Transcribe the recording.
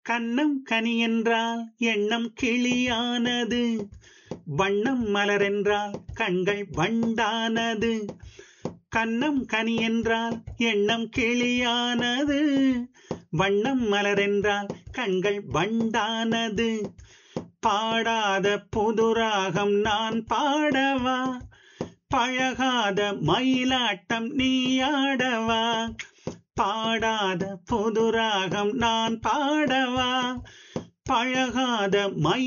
கன்னம் கனி என்றால் எண்ணம் கிளியானது வண்ணம் மலரென்றால் கண்கள் வண்டானது கன்னம் கனி என்றால் எண்ணம் கிளியானது வண்ணம் மலரென்றால் கண்கள் வண்டானது பாடாத புதுராகம் நான் பாடவா பழகாத மயிலாட்டம் நீயாடவா பாடாத புதுராகம் நான் பாடவா பழகாத மை